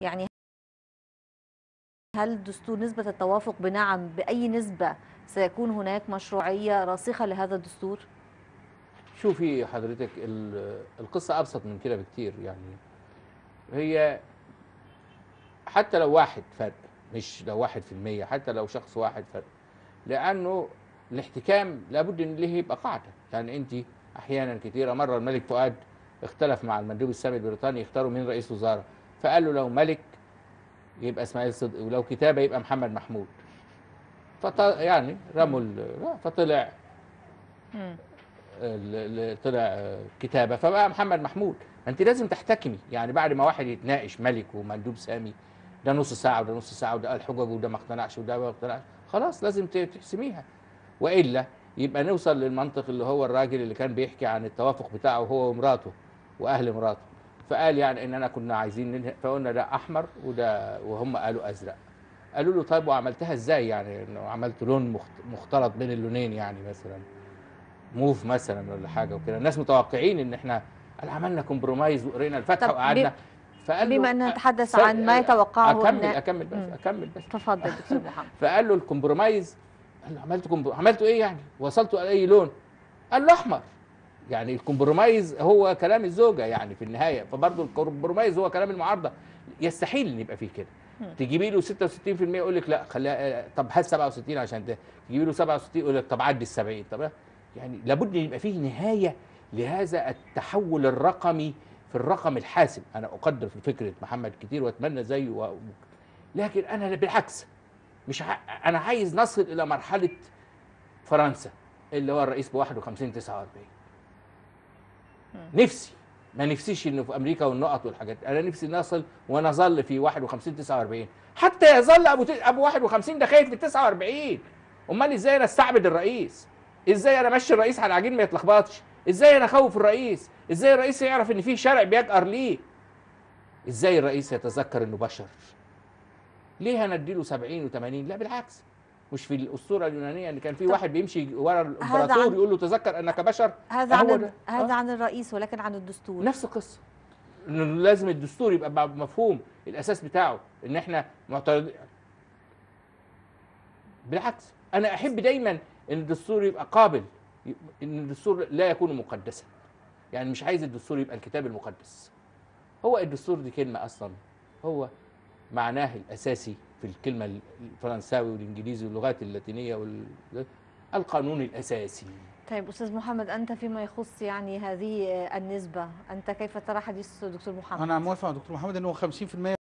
يعني هل الدستور نسبة التوافق بنعم بأي نسبة سيكون هناك مشروعية راسخة لهذا الدستور؟ شوفي حضرتك ال- القصة أبسط من كده بكتير يعني هي حتى لو واحد فرق مش لو واحد في المية حتى لو شخص واحد فرق لأنه الاحتكام لابد إن ليه يبقى قاعدة يعني أنت أحيانا كثيرة مرة الملك فؤاد اختلف مع المندوب السامي البريطاني يختاروا مين رئيس وزراء فقال له لو ملك يبقى اسماعيل صدقي ولو كتابة يبقى محمد محمود فط يعني رموا ال- فطلع مم. اللي طلع آه، كتابه فبقى محمد محمود انت لازم تحتكمي يعني بعد ما واحد يتناقش ملك ومندوب سامي ده نص ساعه وده نص ساعه وده قال حجج وده ما اقتنعش وده ما اقتنعش خلاص لازم ت- تحسميها والا يبقى نوصل للمنطق اللي هو الراجل اللي كان بيحكي عن التوافق بتاعه هو ومراته واهل مراته فقال يعني اننا كنا عايزين ننهي فقلنا ده احمر وده وهم قالوا ازرق قالوا له طيب وعملتها ازاي يعني انه عملت لون مخت- مختلط بين اللونين يعني مثلا موف مثلا ولا حاجه وكده الناس متوقعين ان احنا قال عملنا كومبرومايز وقرينا الفاتحه طب وقعدنا فقال له بما أن نتحدث سر- عن ما يتوقعه اكمل الناس. اكمل بس مم. اكمل بس تفضل دكتور محمد فقال له الكومبرومايز قال له عملت كومبرو... عملتوا ايه يعني وصلتوا على اي لون قال له احمر يعني الكومبرومايز هو كلام الزوجه يعني في النهايه فبرضه الكومبرومايز هو كلام المعارضه يستحيل ان يبقى فيه كده مم. تجيبي له 66% يقول لك لا خليها طب هات 67 عشان ده تجيبي له 67 يقول لك طب عدي ال 70 طب يعني لابد ان يبقى فيه نهايه لهذا التحول الرقمي في الرقم الحاسم انا اقدر في فكره محمد كتير واتمنى زيه و... لكن انا بالعكس مش ع... انا عايز نصل الى مرحله فرنسا اللي هو الرئيس ب 51 49 نفسي ما نفسيش انه في امريكا والنقط والحاجات انا نفسي نصل ونظل في 51 49 حتى يظل ابو ت... ابو 51 ده خايف في 49 امال ازاي انا استعبد الرئيس ازاي انا امشي الرئيس على العجين ما يتلخبطش ازاي انا اخوف الرئيس ازاي الرئيس يعرف ان في شارع بيجأر ليه ازاي الرئيس يتذكر انه بشر ليه هنديله 70 و80 لا بالعكس مش في الاسطوره اليونانيه ان كان في طب واحد بيمشي ورا عن- الامبراطور يقول له تذكر انك بشر هذا هو عن ده. هذا آه. عن الرئيس ولكن عن الدستور نفس القصه انه لازم الدستور يبقى مفهوم الاساس بتاعه ان احنا معترضين بالعكس انا احب دايما ان الدستور يبقى قابل ان الدستور لا يكون مقدسا يعني مش عايز الدستور يبقى الكتاب المقدس هو الدستور دي كلمه اصلا هو معناه الاساسي في الكلمه الفرنساوي والانجليزي واللغات اللاتينيه وال... القانون الاساسي طيب استاذ محمد انت فيما يخص يعني هذه النسبه انت كيف ترى حديث دكتور محمد انا موافق مع دكتور محمد ان هو 50%